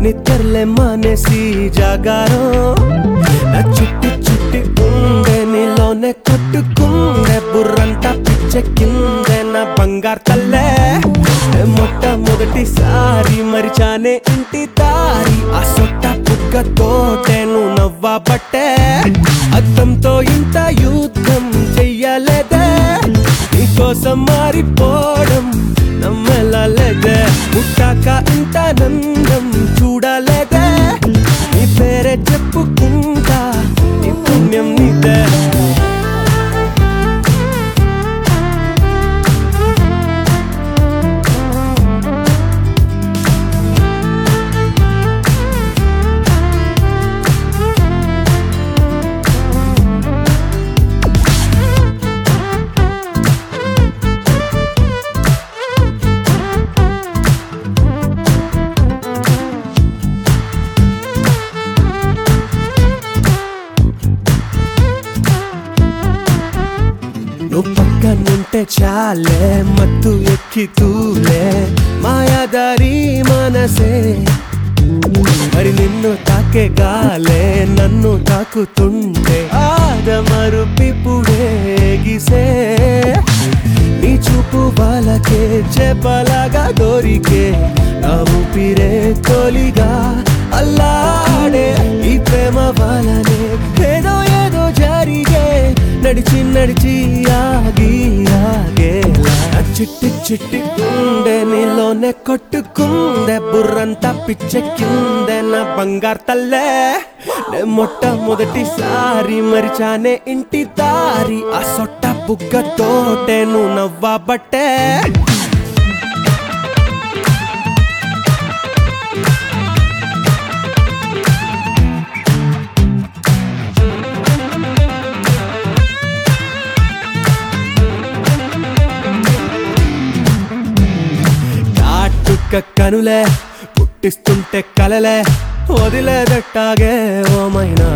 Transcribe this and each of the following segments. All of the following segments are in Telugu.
నిద్రలే మానేసి జాగారం నా చుట్టి చుట్టి ఉండే నీలోనే కొట్టుకుండే బుర్రంతా పిచ్చెక్కిందే నా బంగారు తల్లే మొట్టమొదటిసారి మరిచానే ఇంటి దారి ఆ సొట్ట పుగ్గతోటే నువ్వు నవ్వబట్టే అద్దంతో ఇంత యుద్ధం చెయ్యలేదే నీకోసం మారిపోవడం నమ్మలేదే పుట్టాక ఇంత నందం చూడలేదే నీ పేరే చెప్పుకుంటా నీ పుణ్యం నీదే నువ్వు పక్కనుంటే చాలే మత్తు ఎక్కి తూలే మాయాదారి మనసే మరి నిన్ను తాకే గాలే నన్ను తాకుతుంటే ఆదమరుపిపుడే గిసే నీ చూపు వాళ్ళకే చెప్పలాగా దొరికే నా ఊపిరే తొలిగా అల్లాడే ఈ ప్రేమ వాళ్ళనే ఏదో ఏదో జరిగే నడిచి నడిచి ఆగి ఆగేలా నా చిట్టి చిట్టి ఉండే నీలోనే కొట్టుకుందే బుర్రంతా పిచ్చెక్కిందే నా బంగారు తల్లే నే మొట్టమొదటిసారి మరిచానే ఇంటి దారి ఆ సొట్ట బుగ్గతోటే నువ్వు నవ్వబట్టే కాటుక కనులే పుట్టిస్తుంటే కలలే వదిలేదట్టాగే ఓమైనా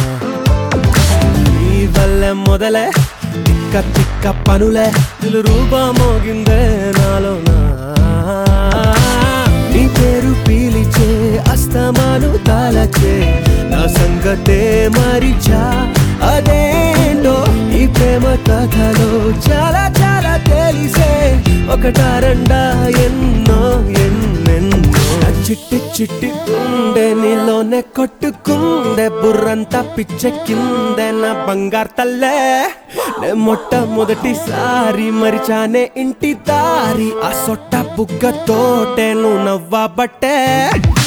ఈ వల్లే మొదలే తిక్క తిక్క పనులే ఇల్లు రూపా మోగిందే నాలోనా నీ పేరు పీలిచే అస్తమాను తాలచే నా సంగతే మరిచా అదేంటో ఈ ప్రేమ కథలో చాలా చాలా తెలిసే ఒకటా రెండా ఎన్నో ఎన్నెన్నో నా చిట్టి చిట్టి ఉండే నీలోనే కొట్టుకుందే బుర్రంతా పిచ్చెక్కిందే నా బంగారు తల్లే నే మొట్టమొదటిసారి మరిచానే ఇంటి దారి ఆ సొట్ట బుగ్గతోటే నువ్వు నవ్వబట్టే